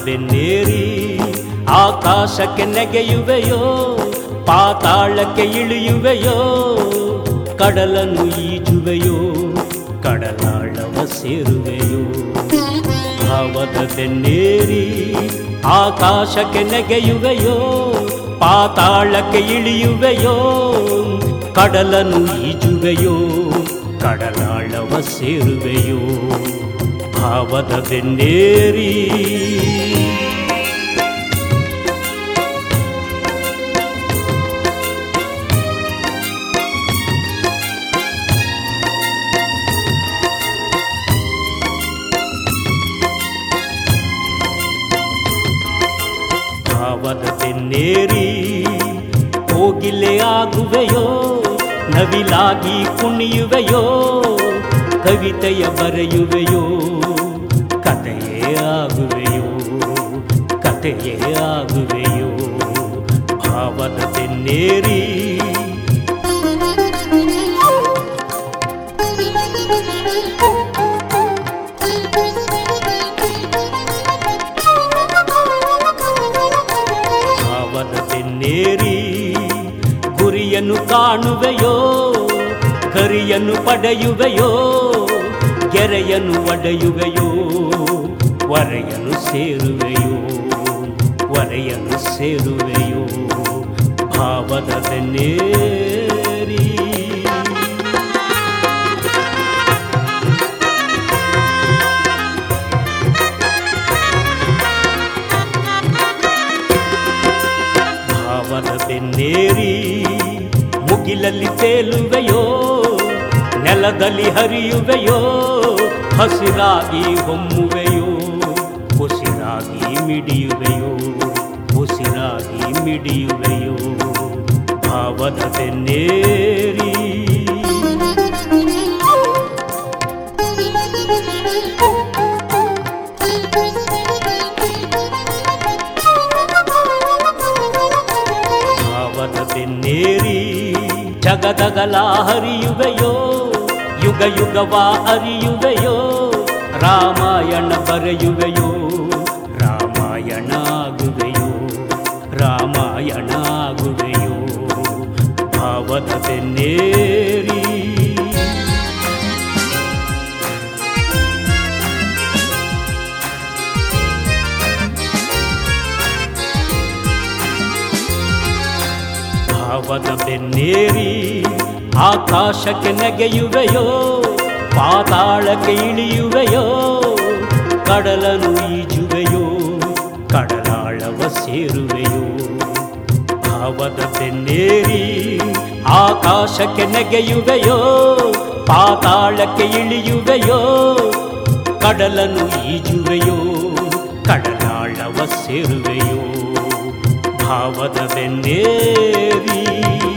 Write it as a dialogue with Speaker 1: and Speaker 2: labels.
Speaker 1: ಬೆನ್ನೇರಿ ಆಕಾಶಕ್ಕೆ ನೆಗೆಯುವೆಯೋ ಪಾತಾಳಕ್ಕೆ ಇಳಿಯುವೆಯೋ ಕಡಲನ್ನು ಈಜುವೆಯೋ ಕಡಲಾಳವ ಸೇರುವೆಯೋ ಭಾವದ ಬೆನ್ನೇರಿ ಆಕಾಶಕ್ಕೆ ನೆಗೆಯುವೆಯೋ ಪಾತಾಳಕ್ಕೆ ಇಳಿಯುವೆಯೋ ಕಡಲನ್ನು ಈಜುವೆಯೋ ಕಡಲಾಳವ ಸೇರುವೆಯೋ ಭಾವದ ಬೆನ್ನೇರಿ ಭಾವದ ಬೆನ್ನೇರಿ ಹೋಗಿಲೆ ಆಗುವೆಯೋ ನವಿಲಾಗಿ ಕುಣಿಯುವೆಯೋ ಕವಿತೆಯ ಬರೆಯುವೆಯೋ ಕಥೆಯೇ ಆಗುವೆಯೋ ಕಥೆಯೇ ಆಗುವೆಯೋ ಭಾವದ ಬೆನ್ನೇರಿ ಭಾವದ ಬೆನ್ನೇರಿ ಗುರಿಯನ್ನು ಕಾಣುವೆಯೋ ಕರಿಯನ್ನು ಪಡೆಯುವೆಯೋ ಗೆರೆಯನ್ನು ಒಡೆಯುವೆಯೋ ವರೆಯನ್ನು ಸೇರುವೆಯೋ ವರೆಯನ್ನು ಸೇರುವೆಯೋ ಭಾವದ ಬೆನ್ನೇರಿ ಭಾವದ ಬೆನ್ನೇರಿ ಮುಗಿಲಲ್ಲಿ ತೇಲುವೆಯೋ ನೆಲದಲ್ಲಿ ಹರಿಯುವೆಯೋ ಹಸಿರಾಗಿ ಹೊಮ್ಮುವೆಯೋ ಉಸಿರಾಗಿ ಮಿಡಿಯುವೆಯೋ ಉಸಿರಾಗಿ ಮಿಡಿಯುವೆಯೋ ಭಾವದ ಬೆನ್ನೇರಿ ಭಾವದ ಬೆನ್ನೇರಿ ಜಗದಗಲ ಹರಿಯುವೆಯೋ ಯುಗ ಯುಗವ ಅರಿಯುವೆಯೋ ರಾಮಾಯಣ ಬರೆಯುವೆಯೋ ರಾಮಾಯಣ ಆಗುವೆಯೋ ರಾಮಾಯಣ ಆಗುವೆಯೋ ಭಾವದ ಬೆನ್ನೇರಿ ಭಾವದ ಬೆನ್ನೇರಿ ಆಕಾಶಕ್ಕೆ ನೆಗೆಯುವೆಯೋ ಪಾತಾಳಕ್ಕೆ ಇಳಿಯುವೆಯೋ ಕಡಲನು ಈಜುವೆಯೋ ಕಡಲಾಳವ ಸೇರುವೆಯೋ ಭಾವದ ಬೆನ್ನೇರಿ ಆಕಾಶಕ್ಕೆ ನೆಗೆಯುವೆಯೋ ಪಾತಾಳಕ್ಕೆ ಇಳಿಯುವೆಯೋ ಕಡಲನು ಈಜುವೆಯೋ ಕಡಲಾಳವ ಸೇರುವೆಯೋ ಭಾವದ ಬೆನ್ನೇರಿ